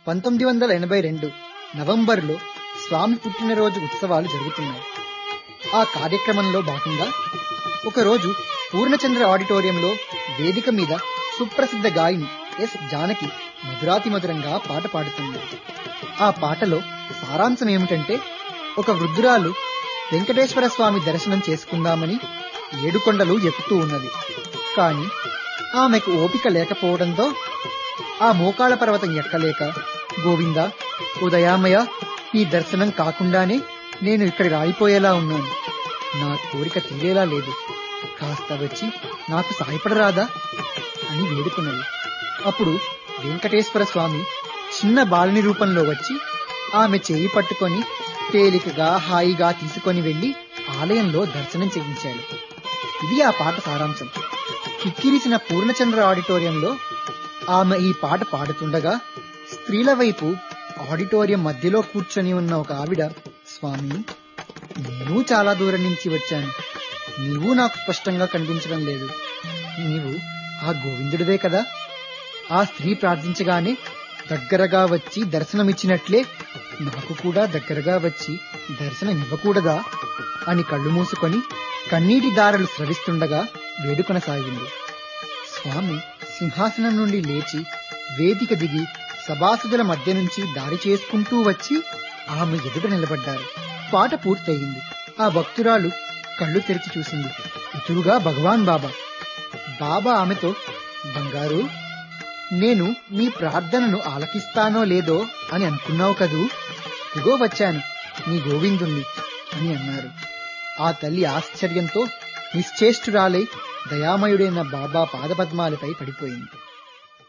పంతొమ్మిది వందల ఎనభై రెండు నవంబర్లో స్వామి పుట్టినరోజు ఉత్సవాలు జరుగుతున్నాయి ఆ కార్యక్రమంలో భాగంగా ఒకరోజు పూర్ణచంద్ర ఆడిటోరియంలో వేదిక మీద సుప్రసిద్ధ గాయని ఎస్ జానకి మధురాతి మధురంగా పాట పాడుతుంది ఆ పాటలో సారాంశం ఏమిటంటే ఒక వృద్ధురాలు వెంకటేశ్వర స్వామి దర్శనం చేసుకుందామని ఏడుకొండలు ఎక్కుతూ ఉన్నది కాని ఆమెకు ఓపిక లేకపోవడంతో ఆ మోకాళ్ళ పర్వతం ఎక్కలేక గోవింద ఉదయామయ ఈ దర్శనం కాకుండానే నేను ఇక్కడ రాయిపోయేలా ఉన్నాను నా కోరిక తీరేలా లేదు కాస్త వచ్చి నాకు సాయపడరాదా అని వేడుకున్నది అప్పుడు వెంకటేశ్వర స్వామి చిన్న బాలుని రూపంలో వచ్చి ఆమె చేయి పట్టుకొని తేలికగా హాయిగా తీసుకొని వెళ్లి ఆలయంలో దర్శనం చేయించాడు ఇది ఆ పాట సారాంశం కిక్కిరిసిన పూర్ణచంద్ర ఆడిటోరియంలో ఆమె ఈ పాట పాడుతుండగా స్త్రీల వైపు ఆడిటోరియం మధ్యలో కూర్చొని ఉన్న ఒక ఆవిడ స్వామి నేను చాలా దూరం నుంచి వచ్చాను నీవు నాకు స్పష్టంగా కనిపించడం లేదు నీవు ఆ గోవిందుడివే కదా ఆ స్త్రీ ప్రార్థించగానే దగ్గరగా వచ్చి దర్శనమిచ్చినట్లే నాకు కూడా దగ్గరగా వచ్చి దర్శనమివ్వకూడదా అని కళ్ళు మూసుకొని కన్నీటి దారలు స్రవిస్తుండగా వేడుకొనసాగింది స్వామి సింహాసనం నుండి లేచి వేదిక దిగి సభాసదుల మధ్య నుంచి దారి చేసుకుంటూ వచ్చి ఆమె ఎదుట నిలబడ్డారు పాట పూర్తయింది ఆ భక్తురాలు కళ్ళు తెరిచి చూసింది ఎదురుగా భగవాన్ బాబా బాబా ఆమెతో బంగారు నేను నీ ప్రార్థనను ఆలకిస్తానో లేదో అని అనుకున్నావు కదూ ఇగో వచ్చాను నీ గోవిందుణ్ణి అని అన్నారు ఆ తల్లి ఆశ్చర్యంతో నిశ్చేష్టురాలై దయామయుడైన బాబా పాదపద్మాలపై పడిపోయింది